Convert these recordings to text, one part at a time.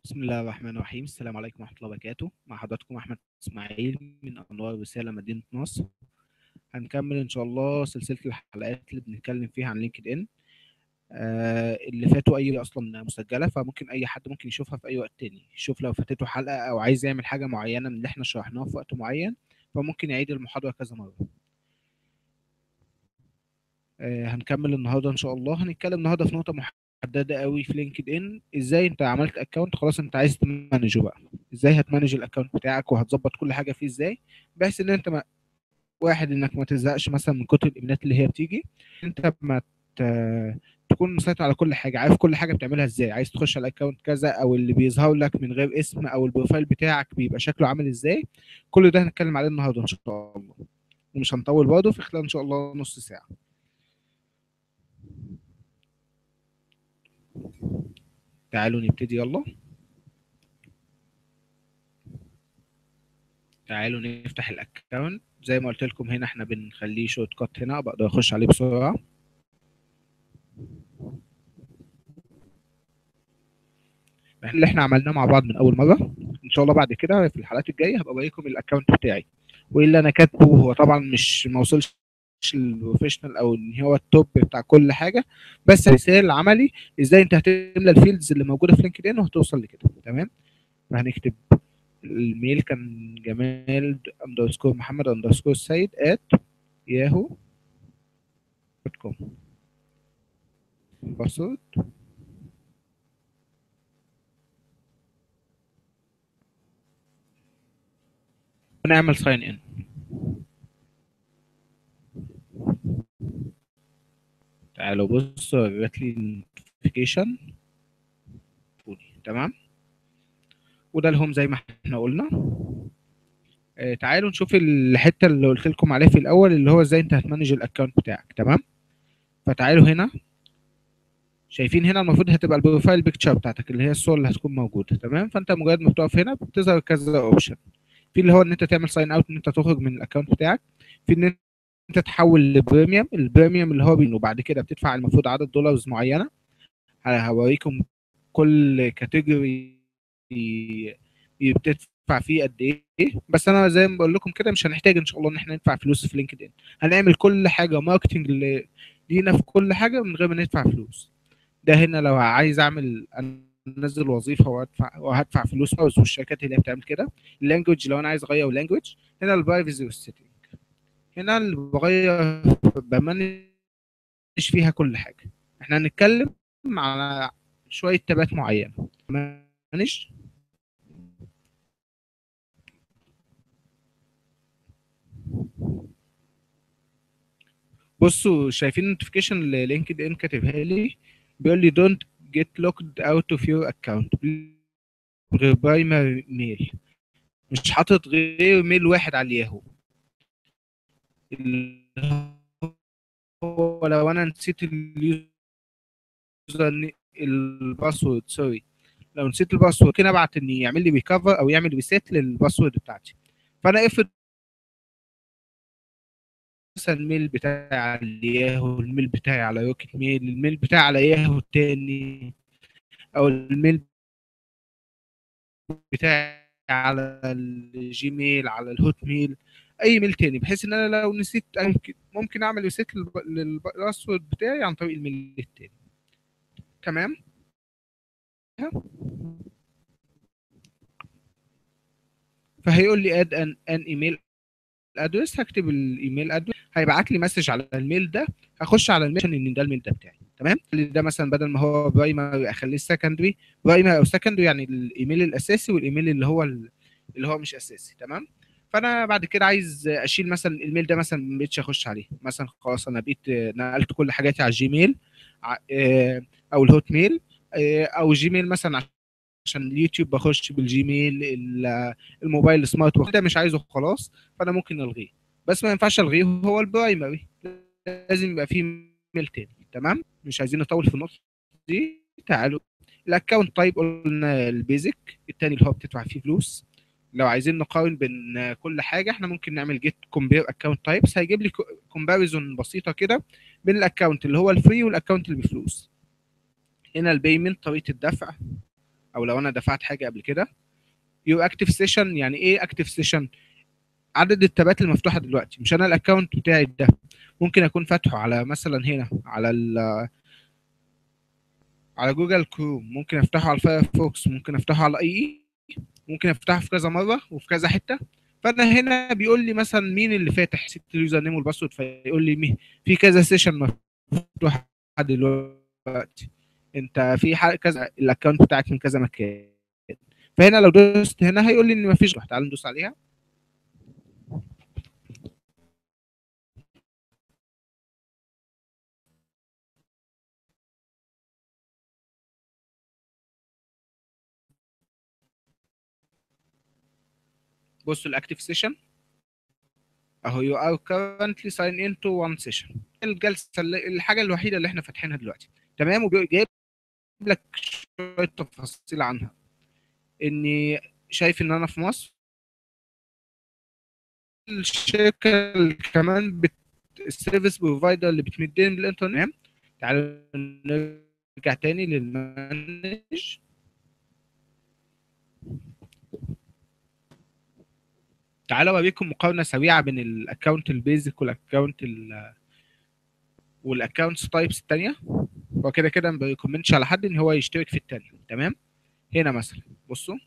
بسم الله الرحمن الرحيم السلام عليكم ورحمة الله وبركاته مع حضراتكم أحمد إسماعيل من أنوار رسالة مدينة نصر هنكمل إن شاء الله سلسلة الحلقات اللي بنتكلم فيها عن لينكد إن آه اللي فاتوا أي أصلا مسجلة فممكن أي حد ممكن يشوفها في أي وقت تاني يشوف لو فاتته حلقة أو عايز يعمل حاجة معينة من اللي إحنا شرحناها في وقت معين فممكن يعيد المحاضرة كذا مرة آه هنكمل النهارده ان شاء الله هنتكلم النهارده في نقطه محدده قوي في لينكد ان ازاي انت عملت اكونت خلاص انت عايز تمانجه بقى ازاي هتمانج الاكونت بتاعك وهتظبط كل حاجه فيه ازاي بحيث ان انت ما واحد انك ما تزهقش مثلا من كتر الايميلات اللي هي بتيجي انت ما ت... تكون مسيطر على كل حاجه عارف كل حاجه بتعملها ازاي عايز تخش على الاكونت كذا او اللي بيظهر لك من غير اسم او البروفايل بتاعك بيبقى شكله عامل ازاي كل ده هنتكلم عليه النهارده ان شاء الله ومش هنطول برضه في خلال ان شاء الله نص ساعه تعالوا نبتدي يلا تعالوا نفتح الاكونت زي ما قلت لكم هنا احنا بنخليه شورت كات هنا بقدر اخش عليه بسرعه اللي احنا عملناه مع بعض من اول مره ان شاء الله بعد كده في الحلقات الجايه هبقى اوريكم الاكونت بتاعي وايه اللي انا كاتبه هو طبعا مش ما وصلش البروفيشنال او ان هو التوب بتاع كل حاجه بس مثال عملي ازاي انت هتملى الفيلدز اللي موجوده في لينكد ان وهتوصل لكده تمام فهنكتب الميل كان جمال اندرسكور محمد اندرسكور سيد ات ياهو دوت كوم باسورد ونعمل ساين ان تعالوا بصوا جات لي نوتيفيكيشن تمام وده الهوم زي ما احنا قلنا آه تعالوا نشوف الحته اللي قلت لكم عليها في الاول اللي هو ازاي انت هتمانج الاكونت بتاعك تمام فتعالوا هنا شايفين هنا المفروض هتبقى البروفايل بيكتشر بتاعتك اللي هي الصور اللي هتكون موجوده تمام فانت مجرد ما بتقف هنا بتظهر كذا اوبشن في اللي هو ان انت تعمل ساين اوت ان انت تخرج من الاكونت بتاعك في ان انت تحول لبريميوم البريميوم اللي هو بينه وبعد كده بتدفع المفروض عدد دولارز معينه هوريكم كل كاتيجوري بتدفع فيه قد ايه بس انا زي ما بقول لكم كده مش هنحتاج ان شاء الله ان احنا ندفع فلوس في لينكد ان هنعمل كل حاجه ماركتنج لينا في كل حاجه من غير ما ندفع فلوس ده هنا لو عايز اعمل انزل وظيفه وادفع وهدفع فلوس والشركات اللي بتعمل كده اللانجوج لو انا عايز اغير لانجوج هنا البرايفسي والسيتنج هنا اللي بغير بمانج فيها كل حاجه احنا هنتكلم على شويه تابات معينه مانج بصوا شايفين النوتيفيكيشن اللي لينكد ان كاتبها لي بيقول لي دونت جيت لوكد اوت اوف يور اكونت غير برايمري ميل مش حاطط غير ميل واحد على الياهو هو لو انا نسيت اليوزر الباسورد سوري لو نسيت الباسورد ممكن ابعت ان يعمل لي ريكفر او يعمل ريسيت للباسورد بتاعتي فانا افرض مثلا الميل بتاعي على الياهو الميل بتاعي على روكيت ميل الميل بتاعي على ياهو التاني او الميل بتاعي على الجيميل على الهوت ميل اي ميل تاني بحيث ان انا لو نسيت ممكن ممكن اعمل ريسيت للباسورد بتاعي عن طريق الميل التاني تمام فهيقول لي اد ان ان ايميل ادرس هكتب الايميل ادرس هيبعت لي مسج على الميل ده هخش على الميل ان ده الميل ده بتاعي تمام ده مثلا بدل ما هو برايمري اخليه سكندري برايمري او سكندري يعني الايميل الاساسي والايميل اللي هو اللي هو مش اساسي تمام فانا بعد كده عايز اشيل مثلا الميل ده مثلا ما بقتش اخش عليه مثلا خلاص انا بقيت نقلت كل حاجاتي على الجيميل او الهوت ميل او جيميل مثلا عشان اليوتيوب بخش بالجيميل الموبايل سمارت ده مش عايزه خلاص فانا ممكن الغيه بس ما ينفعش الغيه هو البرايمري لازم يبقى فيه ميل تاني تمام مش عايزين نطول في النقطه دي تعالوا الاكونت طيب قلنا البيزك التاني اللي هو بتدفع فيه فلوس لو عايزين نقارن بين كل حاجه احنا ممكن نعمل جيت كومبير اكونت تايبس هيجيب لي كومباريزون بسيطه كده بين الاكونت اللي هو الفري والاكونت اللي بفلوس هنا البيمنت طريقه الدفع او لو انا دفعت حاجه قبل كده يو اكتف سيشن يعني ايه اكتف سيشن عدد التابات المفتوحه دلوقتي مش انا الاكونت بتاعي ده ممكن اكون فاتحه على مثلا هنا على ال على جوجل كروم ممكن افتحه على الفايرفوكس ممكن افتحه على اي ممكن افتحه في كذا مره وفي كذا حته فانا هنا بيقول لي مثلا مين اللي فاتح سبت اليوزر نيم والباسورد فيقول لي مين في كذا سيشن مفتوح دلوقتي انت في حاجة كذا الاكونت بتاعك من كذا مكان فهنا لو دوست هنا هيقول لي ان مفيش تعالوا ندوس عليها بصوا الاكتيف سيشن اهو يو ار currently sign into one session الجلسه اللي- الحاجه الوحيده اللي احنا فاتحينها دلوقتي تمام وجايب لك شويه تفاصيل عنها اني شايف ان انا في مصر الشركه اللي كمان بت... السيرفيس بروفايدر اللي بتمدني بالانترنت تعالوا نرجع تاني للمانج تعالوا اوريكم مقارنه سريعه بين الاكونت البيزك والاكونت ال والاكونتس تايبس الثانيه هو كده كده ما بيكومنتش على حد ان هو يشترك في الثانيه تمام هنا مثلا بصوا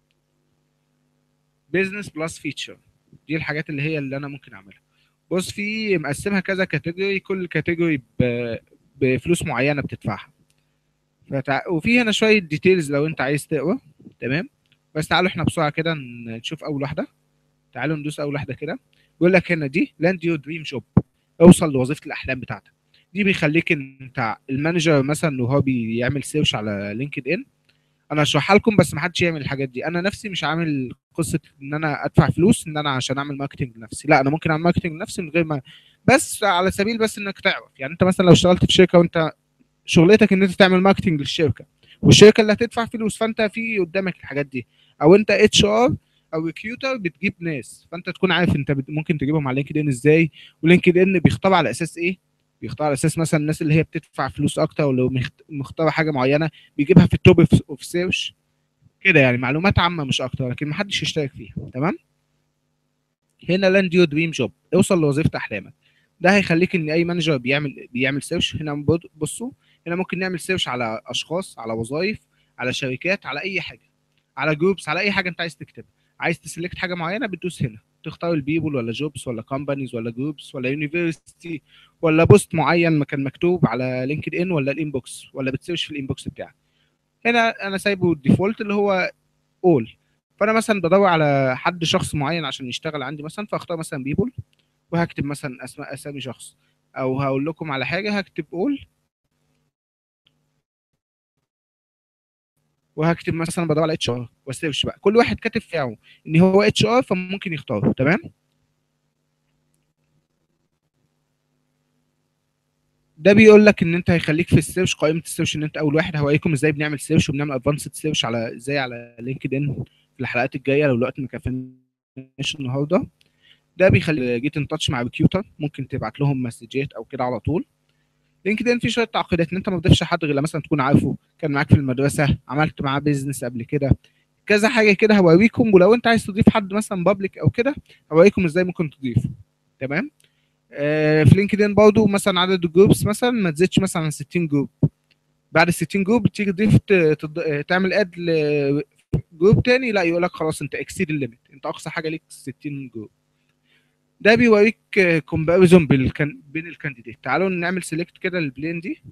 بيزنس بلس فيتشر دي الحاجات اللي هي اللي انا ممكن اعملها بص في مقسمها كذا كاتيجوري كل كاتيجوري بفلوس معينه بتدفعها فتع... وفي هنا شويه ديتيلز لو انت عايز تقرا تمام بس تعالوا احنا بسرعه كده نشوف اول واحده تعالوا ندوس اول واحده كده بيقول لك هنا دي لاند يور دريم جوب اوصل لوظيفه الاحلام بتاعتك دي بيخليك انت المانجر مثلا وهو بيعمل سيرش على لينكد ان انا هشرحها لكم بس ما حدش يعمل الحاجات دي انا نفسي مش عامل قصه ان انا ادفع فلوس ان انا عشان اعمل ماركتنج لنفسي لا انا ممكن اعمل ماركتنج لنفسي من غير ما بس على سبيل بس انك تعرف يعني انت مثلا لو اشتغلت في شركه وانت شغلتك ان انت تعمل ماركتنج للشركه والشركه اللي هتدفع فلوس فانت في قدامك الحاجات دي او انت اتش ار او ريكروتر بتجيب ناس فانت تكون عارف انت بت- ممكن تجيبهم على لينكد ان ازاي ولينكد ان بيختار على اساس ايه بيختار على اساس مثلا الناس اللي هي بتدفع فلوس اكتر ولو مخت- مختاره حاجه معينه بيجيبها في التوب اوف سيرش كده يعني معلومات عامه مش اكتر لكن محدش يشترك فيها تمام هنا لاند يور دريم جوب اوصل لوظيفه احلامك ده هيخليك ان اي مانجر بيعمل بيعمل سيرش هنا بود- بصوا هنا ممكن نعمل سيرش على اشخاص على وظائف على شركات على اي حاجه على جروبس على اي حاجه انت عايز تكتبها عايز تسلكت حاجه معينه بتدوس هنا تختار البيبل ولا جوبس ولا كومبانيز ولا جروبس ولا يونيفرستي ولا بوست معين ما كان مكتوب على لينكد ان ولا الانبوكس ولا بتسيرش في الانبوكس بتاعك هنا انا سايبه الديفولت اللي هو اول فانا مثلا بدور على حد شخص معين عشان يشتغل عندي مثلا فاختار مثلا بيبل وهكتب مثلا اسماء اسامي شخص او هقول لكم على حاجه هكتب اول وهكتب مثلا بدور على اتش ار واسيرش بقى كل واحد كاتب بتاعه ان هو اتش ار فممكن يختاره تمام ده بيقول لك ان انت هيخليك في السيرش قائمه السيرش ان انت اول واحد هوريكم ازاي بنعمل سيرش وبنعمل ادفانسد سيرش على ازاي على لينكد ان في الحلقات الجايه لو الوقت ما كفناش النهارده ده بيخلي جيت ان تاتش مع ريكيوتر ممكن تبعت لهم مسجات او كده على طول لينكد ان فيه شويه تعقيدات ان انت ما تضيفش حد غير مثلا تكون عارفه كان معاك في المدرسه عملت معاه بيزنس قبل كده كذا حاجه كده هوريكم ولو انت عايز تضيف حد مثلا بابليك او كده هوريكم ازاي ممكن تضيفه تمام آه في لينكد ان برضه مثلا عدد الجروبس مثلا ما تزيدش مثلا عن 60 جروب بعد ال 60 جروب تيجي تضيف ت- تض- تعمل اد لجروب تاني لا يقول لك خلاص انت اكسيد الليميت انت اقصى حاجه ليك 60 جروب ده بيوريك كومباريزون بين الكانديديت تعالوا نعمل سيلكت كده للبلان دي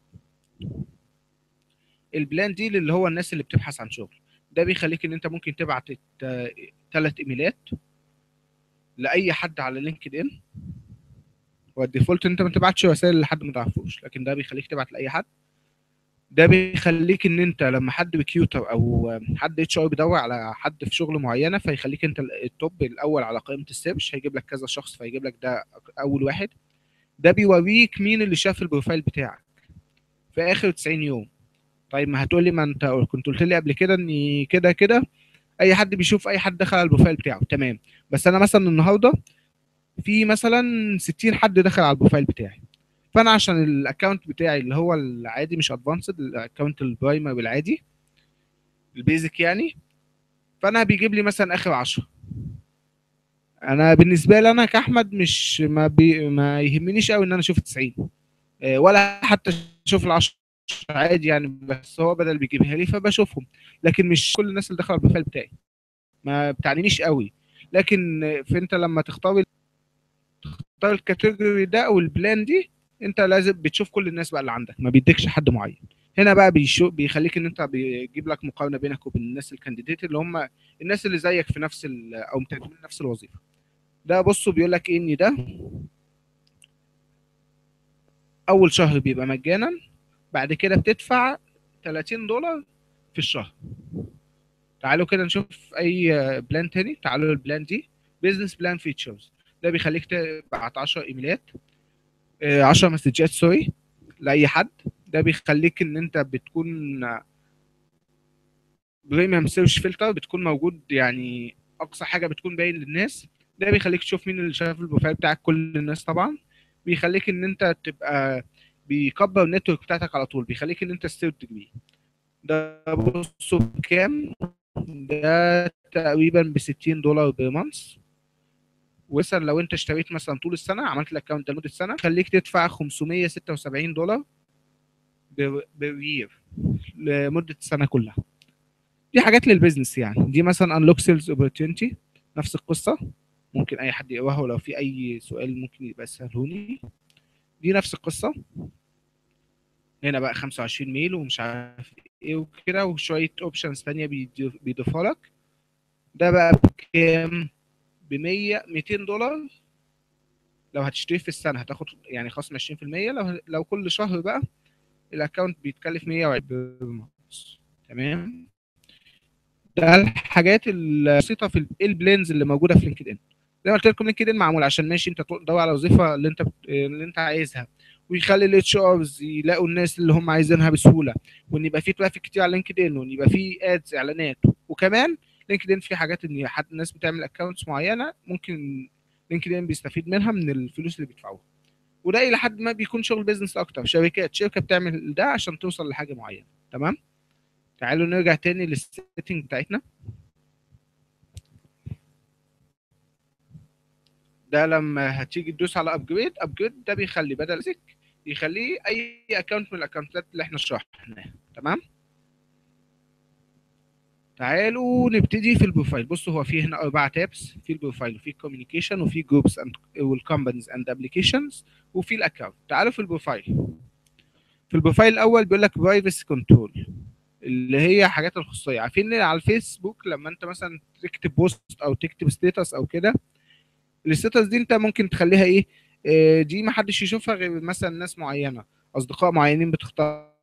البلان دي اللي هو الناس اللي بتبحث عن شغل ده بيخليك ان انت ممكن تبعت ثلاث ايميلات لاي حد على لينكد ان والديفولت انت ما تبعتش رسائل لحد ما تعرفوش لكن ده بيخليك تبعت لاي حد ده بيخليك ان انت لما حد ريكيوتر او حد اتش ار بيدور على حد في شغل معينه فيخليك انت التوب الاول على قائمه السيرش هيجيب لك كذا شخص فيجيب لك ده اول واحد ده بيوريك مين اللي شاف البروفايل بتاعك في اخر 90 يوم طيب ما هتقول لي ما انت كنت قلت لي قبل كده ان كده كده اي حد بيشوف اي حد دخل على البروفايل بتاعه تمام بس انا مثلا النهارده في مثلا 60 حد دخل على البروفايل بتاعي فانا عشان الاكونت بتاعي اللي هو العادي مش ادفانسد الاكونت البرايمري العادي البيزك يعني فانا بيجيب لي مثلا اخر 10 انا بالنسبه لي انا كاحمد مش ما بي ما يهمنيش قوي ان انا اشوف 90 آه، ولا حتى اشوف ال10 عادي يعني بس هو بدل بيجيبها لي فبشوفهم لكن مش كل الناس اللي داخله على البروفايل بتاعي ما بتعنينيش قوي لكن آه، فانت لما تختار تختار الكاتيجوري ده او البلان دي انت لازم بتشوف كل الناس بقى اللي عندك ما بيديكش حد معين هنا بقى بيشو بيخليك ان انت بيجيب لك مقارنه بينك وبين الناس الكانديديت اللي هم الناس اللي زيك في نفس ال- او متقدمين نفس الوظيفه ده بصوا بيقول لك ايه ان ده اول شهر بيبقى مجانا بعد كده بتدفع 30 دولار في الشهر تعالوا كده نشوف اي بلان تاني تعالوا البلان دي بيزنس بلان فيتشرز ده بيخليك تبعت 10 ايميلات آه، 10 مسجات سوري لاي حد ده بيخليك ان انت بتكون بريميوم سيرش فلتر بتكون موجود يعني اقصى حاجه بتكون باين للناس ده بيخليك تشوف مين اللي شاف البروفايل بتاعك كل الناس طبعا بيخليك ان انت تبقى بيكبر النتورك بتاعتك على طول بيخليك ان انت ستيرد ديجري ده بصوا بكام ده تقريبا ب 60 دولار بمانث ومثلا لو انت اشتريت مثلا طول السنه عملت الاكونت ده لمده سنه خليك تدفع 576 دولار بالير لمده السنه كلها دي حاجات للبيزنس يعني دي مثلا انلوك سيلز اوبورتيونتي نفس القصه ممكن اي حد يقراها ولو في اي سؤال ممكن يبقى يسالهوني دي نفس القصه هنا بقى 25 ميل ومش عارف ايه وكده وشويه اوبشنز ثانيه بيضيفها لك ده بقى بكام ب 100 200 دولار لو هتشتري في السنه هتاخد يعني خصم 20% لو لو كل شهر بقى الاكونت بيتكلف 120 بالمنص تمام ده الحاجات البسيطه في البلانز اللي موجوده في لينكد ان زي ما قلت لكم لينكد ان معمول عشان ماشي انت تدور على وظيفه اللي انت اللي انت عايزها ويخلي الاتش ارز يلاقوا الناس اللي هم عايزينها بسهوله وان يبقى في ترافيك كتير على لينكد ان وان يبقى في ادز اعلانات وكمان لينكد ان في حاجات ان حد الناس بتعمل اكونتس معينه ممكن لينكد ان بيستفيد منها من الفلوس اللي بيدفعوها وده الى حد ما بيكون شغل بيزنس اكتر شركات شركه بتعمل ده عشان توصل لحاجه معينه تمام تعالوا نرجع تاني للسيتنج بتاعتنا ده لما هتيجي تدوس على ابجريد ابجريد ده بيخلي بدل بيزك يخليه اي اكونت من الاكونتات اللي احنا شرحناها تمام تعالوا نبتدي في البروفايل بصوا هو في هنا اربع تابس في البروفايل وفي الكوميونيكيشن وفي جروبس والكومبانيز اند ابلكيشنز وفي الاكونت تعالوا في البروفايل في البروفايل الاول بيقول لك برايفسي كنترول اللي هي حاجات الخصوصيه عارفين ان على الفيسبوك لما انت مثلا تكتب بوست او تكتب ستيتس او كده الستاتس دي انت ممكن تخليها ايه آه، دي ما حدش يشوفها غير مثلا ناس معينه اصدقاء معينين بتختار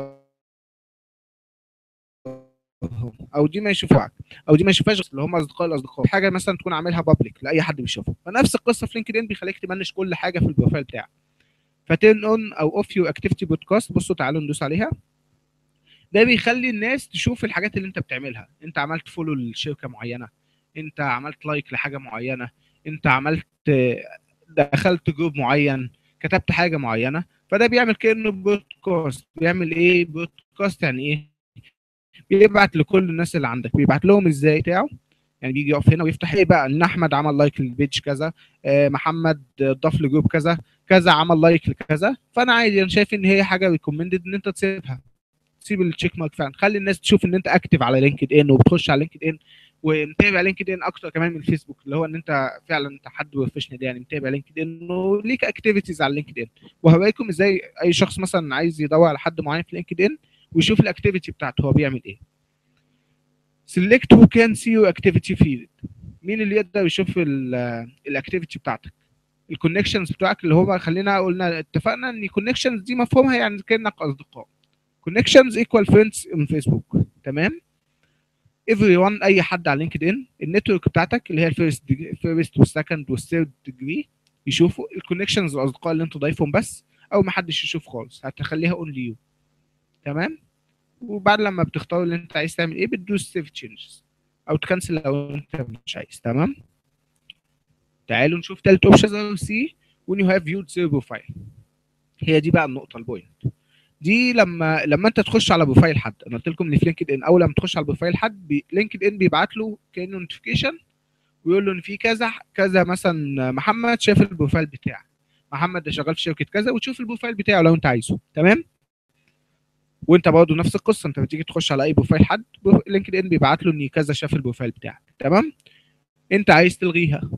او دي ما يشوفوها او دي ما يشوفهاش اللي هم اصدقاء الاصدقاء حاجه مثلا تكون عاملها بابليك لاي حد بيشوفها فنفس القصه في لينكد ان بيخليك تمنش كل حاجه في البروفايل بتاعك فتن اون او اوف يو اكتيفيتي بودكاست بصوا تعالوا ندوس عليها ده بيخلي الناس تشوف الحاجات اللي انت بتعملها انت عملت فولو لشركه معينه انت عملت لايك لحاجه معينه انت عملت دخلت جروب معين كتبت حاجه معينه فده بيعمل كانه بودكاست بيعمل ايه بودكاست يعني ايه بيبعت لكل الناس اللي عندك بيبعت لهم ازاي بتاعه يعني بيجي يقف هنا ويفتح ايه بقى ان احمد عمل لايك للبيج كذا آه محمد ضاف لجروب كذا كذا عمل لايك لكذا فانا عادي انا شايف ان هي حاجه ريكومندد ان انت تسيبها تسيب التشيك مارك فعلا خلي الناس تشوف ان انت اكتف على لينكد ان وبتخش على لينكد ان ومتابع لينكد ان اكتر كمان من الفيسبوك اللي هو ان انت فعلا انت حد بروفيشنال يعني متابع لينكد ان وليك اكتيفيتيز على لينكد ان وهوريكم ازاي اي شخص مثلا عايز يدور على حد معين في لينكد ان ويشوف الاكتيفيتي بتاعته هو بيعمل ايه select who can see your activity feed مين اللي يقدر يشوف الاكتيفيتي بتاعتك الكونكشنز بتوعك اللي هو خلينا قلنا اتفقنا ان الكونكشنز دي مفهومها يعني كانك اصدقاء كونكشنز ايكوال فريندز ان فيسبوك تمام everyone اي حد على لينكد ان النتورك بتاعتك اللي هي الفيرست فيرست والسكند والثيرد ديجري يشوفوا الكونكشنز الاصدقاء اللي انت ضايفهم بس او ما حدش يشوف خالص هتخليها اونلي يو تمام وبعد لما بتختار اللي انت عايز تعمل ايه بتدوس سيف تشينجز او تكنسل لو انت مش عايز تمام تعالوا نشوف تالت اوبشن سي when you have viewed their profile هي دي بقى النقطه البوينت دي لما لما انت تخش على بروفايل حد انا قلت لكم ان في لينكد ان اول لما تخش على بروفايل حد بي... لينكد ان بيبعت له كانه نوتيفيكيشن ويقول له ان في كذا كذا مثلا محمد شاف البروفايل بتاعك محمد ده شغال في شركه كذا وتشوف البروفايل بتاعه لو انت عايزه تمام وانت برضه نفس القصه انت بتيجي تخش على اي بروفايل حد لينكد ان بيبعت له ان كذا شاف البروفايل بتاعك تمام انت عايز تلغيها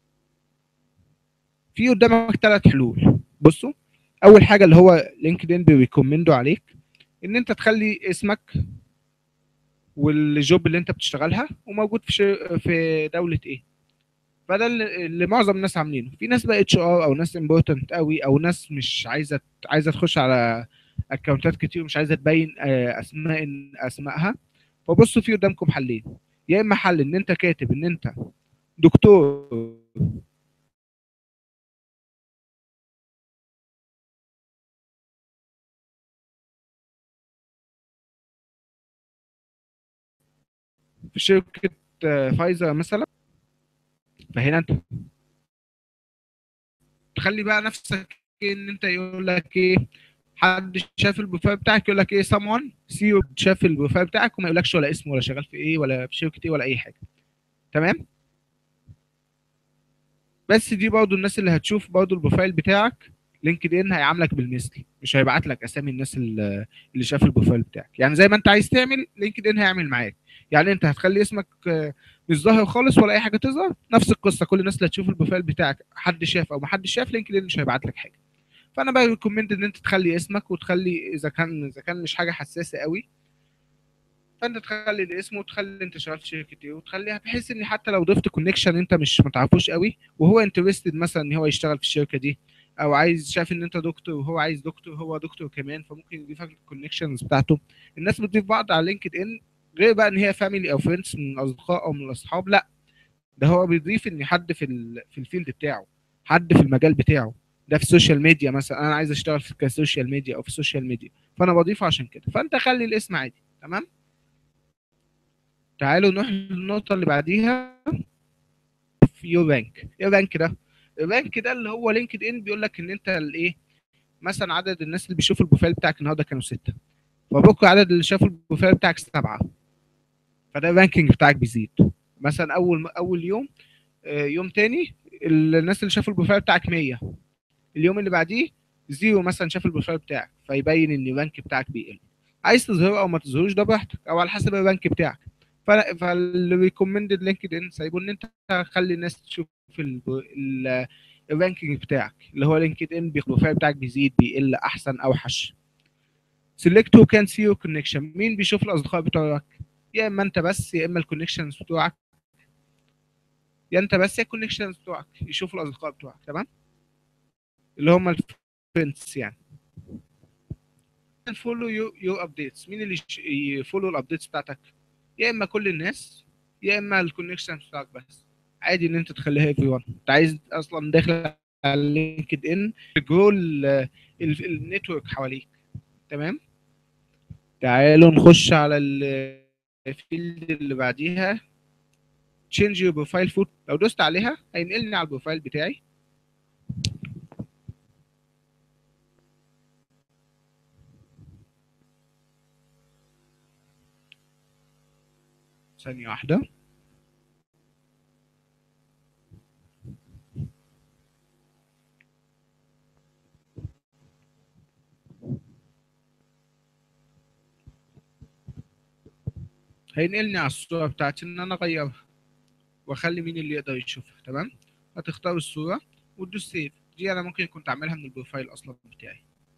في قدامك ثلاث حلول بصوا اول حاجه اللي هو لينكد ان بيريكومندوا عليك ان انت تخلي اسمك والجوب اللي انت بتشتغلها وموجود في شر... في دوله ايه فده اللي اللي معظم الناس عاملينه في ناس بقى اتش ار او ناس امبورتنت قوي او ناس مش عايزه عايزه تخش على اكونتات كتير ومش عايزه تبين آه، اسماء اسمائها فبصوا في قدامكم حلين يا اما حل ان انت كاتب ان انت دكتور في شركه آه، فايزر مثلا فهنا انت تخلي بقى نفسك ان انت يقول لك ايه حد شاف البروفايل بتاعك يقول لك ايه someone سي شاف البروفايل بتاعك وما يقولكش ولا اسمه ولا شغال في ايه ولا في شركه ايه ولا اي حاجه تمام بس دي برضو الناس اللي هتشوف برضو البروفايل بتاعك لينكد ان هيعاملك بالمثل مش هيبعت لك اسامي الناس اللي اللي شاف البروفايل بتاعك يعني زي ما انت عايز تعمل لينكد ان هيعمل معاك يعني انت هتخلي اسمك آه، مش ظاهر خالص ولا اي حاجه تظهر نفس القصه كل الناس اللي هتشوف البروفايل بتاعك حد شاف او ما حد شاف لينكد ان مش هيبعت لك حاجه فانا بقى ريكومند ان انت تخلي اسمك وتخلي اذا كان اذا كان مش حاجه حساسه قوي فانت تخلي الاسم وتخلي انت شغال في شركه ايه وتخليها بحيث ان حتى لو ضفت كونكشن انت مش ما تعرفوش قوي وهو انترستد مثلا ان هو يشتغل في الشركه دي او عايز شايف ان انت دكتور وهو عايز دكتور هو دكتور كمان فممكن يضيفك الكونكشنز بتاعته الناس بتضيف بعض على لينكد ان غير بقى ان هي فاميلي او فريندز من الاصدقاء او من الاصحاب لا ده هو بيضيف ان حد في ال في الفيلد بتاعه حد في المجال بتاعه ده في السوشيال ميديا مثلا انا عايز اشتغل في كسوشيال ميديا او في السوشيال ميديا فانا بضيفه عشان كده فانت خلي الاسم عادي تمام تعالوا نروح للنقطة اللي بعديها في يو بانك يو بانك ده يو بانك ده اللي هو لينكد ان بيقول لك ان انت الايه مثلا عدد الناس اللي بيشوفوا البروفايل بتاعك النهارده كانوا ستة فبكره عدد اللي شافوا البروفايل بتاعك سبعة فده الرانكينج بتاعك بيزيد مثلا اول اول يوم آه، يوم تاني الناس اللي شافوا البروفايل بتاعك 100 اليوم اللي بعديه زيرو مثلا شاف البروفايل بتاعك فيبين ان الرانك بتاعك بيقل عايز تظهره او ما تظهروش ده براحتك او على حسب الرانك بتاعك ف- فاللي ريكومندد لينكد ان سايبه ان انت تخلي الناس تشوف ال- ال- الرانكينج بتاعك اللي هو لينكد ان البروفايل بتاعك بيزيد بيقل احسن اوحش سيلكت هو كان سي يور كونكشن مين بيشوف الاصدقاء بتوعك يا اما انت بس يا اما الكونكشنز بتوعك يا انت بس يا الكونكشنز بتوعك يشوفوا الاصدقاء بتوعك تمام اللي هم الفريندز يعني فولو يو يو ابديتس مين اللي يفولو الابديتس بتاعتك يا اما كل الناس يا اما الكونكشن بتاعك بس عادي ان انت تخليها ايفري ون انت عايز اصلا داخل على لينكد ان جرو النتورك حواليك تمام تعالوا نخش على الفيلد اللي بعديها change your profile photo لو دوست عليها هينقلني على البروفايل بتاعي ثانية واحدة هينقلني على الصورة بتاعتي إن أنا أغيرها وأخلي مين اللي يقدر يشوفها تمام هتختار الصورة وتدوس سيف دي أنا ممكن كنت أعملها من البروفايل أصلا بتاعي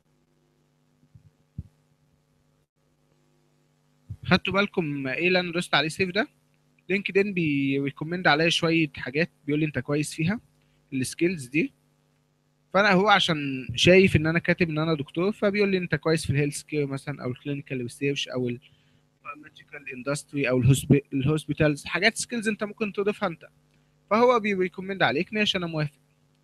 خدتوا بالكم ايه اللي انا دوست عليه سيف ده لينكد ان بيريكومند عليا شويه حاجات بيقول لي انت كويس فيها السكيلز دي فانا هو عشان شايف ان انا كاتب ان انا دكتور فبيقول لي انت كويس في الهيلث كير مثلا او الكلينيكال ريسيرش او الفارماكيوتيكال اندستري او الهوسبيتالز حاجات سكيلز انت ممكن تضيفها انت فهو بيريكومند عليك ماشي انا موافق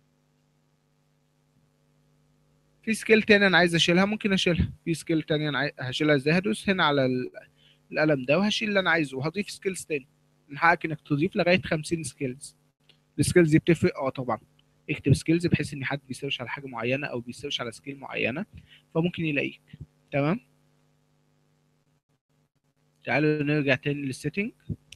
في سكيل تاني انا عايز اشيلها ممكن اشيلها في سكيل تاني انا عاي... هشيلها ازاي هدوس هنا على ال... القلم ده وهشيل اللي انا عايزه وهضيف سكيلز تاني من حقك انك تضيف لغايه 50 سكيلز السكيلز دي بتفرق اه طبعا اكتب سكيلز بحيث ان حد بيسيرش على حاجه معينه او بيسيرش على سكيل معينه فممكن يلاقيك تمام تعالوا نرجع تاني للسيتنج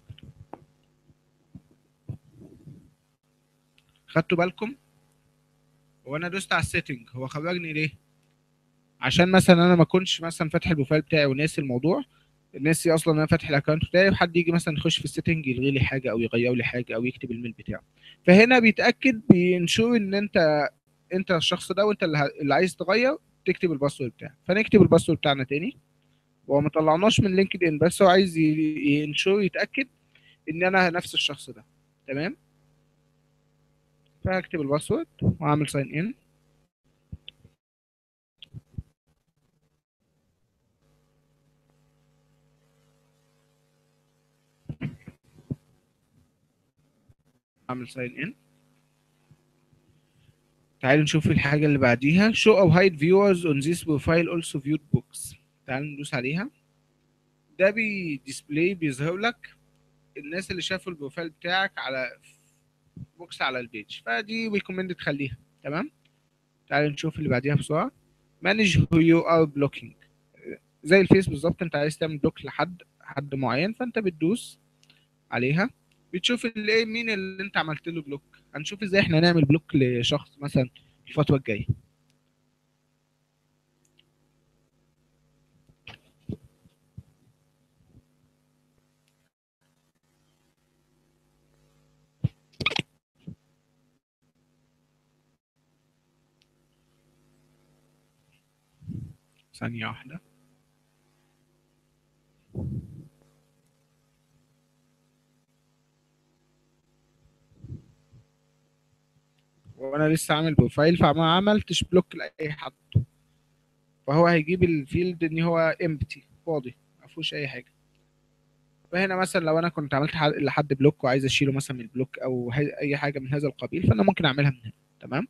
خدتوا بالكم وانا دوست على السيتنج هو خرجني ليه عشان مثلا انا ما اكونش مثلا فاتح البروفايل بتاعي وناسي الموضوع ناسي اصلا ان انا فاتح الاكونت بتاعي وحد يجي مثلا يخش في السيتنج يلغي لي حاجه او يغير لي حاجه او يكتب الميل بتاعه فهنا بيتاكد بينشور ان انت انت الشخص ده وانت اللي, ه... اللي عايز تغير تكتب الباسورد بتاعك فنكتب الباسورد بتاعنا تاني هو ما طلعناش من لينكد ان بس هو عايز ينشور يتاكد ان انا نفس الشخص ده تمام فهكتب الباسورد واعمل ساين ان اعمل ساين ان تعالوا نشوف الحاجة اللي بعديها show or hide viewers on this profile also viewed books تعالوا ندوس عليها ده بيديسبلاي بيظهر لك الناس اللي شافوا البروفايل بتاعك على بوكس على البيج فدي ريكومند تخليها تمام تعالوا نشوف اللي بعديها بسرعة manage who you are blocking زي الفيس بالظبط انت عايز تعمل بلوك لحد حد معين فانت بتدوس عليها بتشوف الايه مين اللي انت عملت له بلوك هنشوف ازاي احنا نعمل بلوك لشخص مثلا الفتره الجايه ثانيه واحده وانا لسه عامل بروفايل فما عملتش بلوك لاي حد فهو هيجيب الفيلد ان هو امبتي فاضي ما فيهوش اي حاجه فهنا مثلا لو انا كنت عملت لحد بلوك وعايز اشيله مثلا من البلوك او اي حاجه من هذا القبيل فانا ممكن اعملها من هنا تمام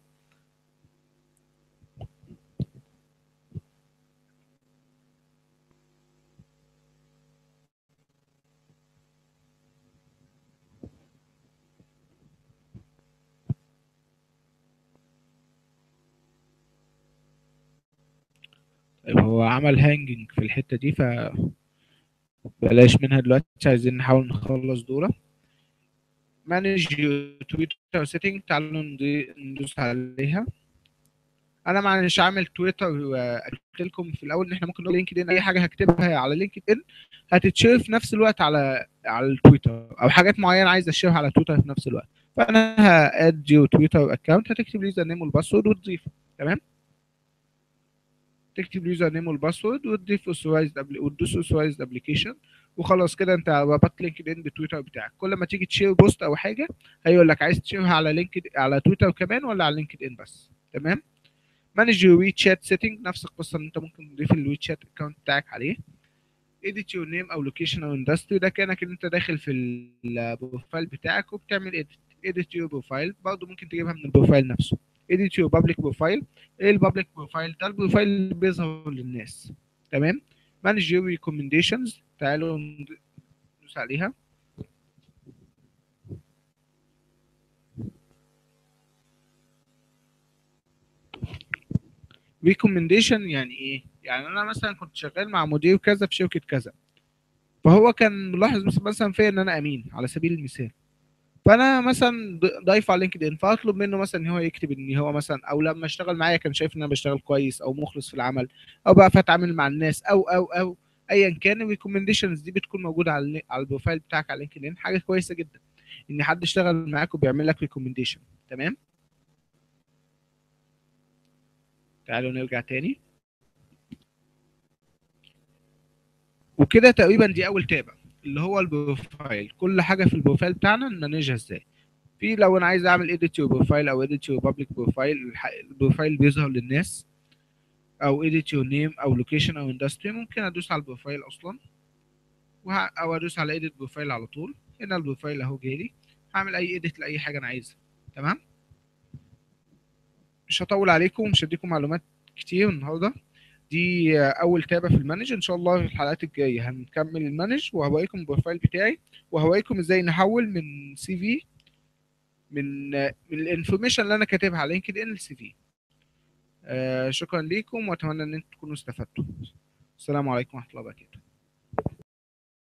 طيب هو عمل هانجنج في الحتة دي ف بلاش منها دلوقتي عايزين نحاول نخلص دورة مانج تويتر سيتنج تعالوا ندوس عليها انا مش عامل تويتر قلت لكم في الاول ان احنا ممكن نقول لينكد ان اي حاجه هكتبها على لينكد ان هتتشير في نفس الوقت على على التويتر او حاجات معينه عايز اشيرها على تويتر في نفس الوقت فانا هاد يو تويتر اكونت هتكتب اليوزر نيم والباسورد وتضيفه تمام تكتب اليوزر نيم والباسورد وتضيف اوثرايزد وتدوس اوثرايزد ابلكيشن وخلاص كده انت ربطت لينكد ان بالتويتر بتاعك كل ما تيجي تشير بوست او حاجه هيقول لك عايز تشيرها على لينكد على تويتر كمان ولا على لينكد ان بس تمام مانج يور وي تشات سيتنج نفس القصه ان انت ممكن تضيف الوي تشات اكونت بتاعك عليه edit your name او location او industry ده كانك ان انت داخل في البروفايل بتاعك وبتعمل edit edit your profile برضه ممكن تجيبها من البروفايل نفسه edit your public profile ايه البابليك بروفايل ده البروفايل اللي بيظهر للناس تمام manage your recommendations تعالوا ندوس عليها ريكومنديشن يعني ايه؟ يعني انا مثلا كنت شغال مع مدير كذا في شركه كذا فهو كان ملاحظ مثلا فيا ان انا امين على سبيل المثال فانا مثلا ضايف على لينكد ان فاطلب منه مثلا ان هو يكتب ان هو مثلا او لما اشتغل معايا كان شايف ان انا بشتغل كويس او مخلص في العمل او بقى اتعامل مع الناس او او او ايا كان الريكومنديشنز دي بتكون موجوده على على البروفايل بتاعك على لينكد ان حاجه كويسه جدا ان حد اشتغل معاك وبيعمل لك ريكومنديشن تمام تعالوا نرجع تاني وكده تقريبا دي اول تابه اللي هو البروفايل كل حاجه في البروفايل بتاعنا نمانجها ازاي في لو انا عايز اعمل اديت يور بروفايل او اديت يور بابليك بروفايل البروفايل بيظهر للناس او اديت يور نيم او لوكيشن او اندستري ممكن ادوس على البروفايل اصلا وه... او ادوس على اديت بروفايل على طول هنا البروفايل اهو جالي هعمل اي اديت لاي حاجه انا عايزها تمام مش هطول عليكم مش هديكم معلومات كتير النهارده دي اول تابه في المانج ان شاء الله في الحلقات الجايه هنكمل المانج وهوريكم البروفايل بتاعي وهوريكم ازاي نحول من سي في من من الانفورميشن اللي انا كاتبها على لينكد ان لسي في آه شكرا ليكم واتمنى ان انتم تكونوا استفدتوا السلام عليكم ورحمه الله وبركاته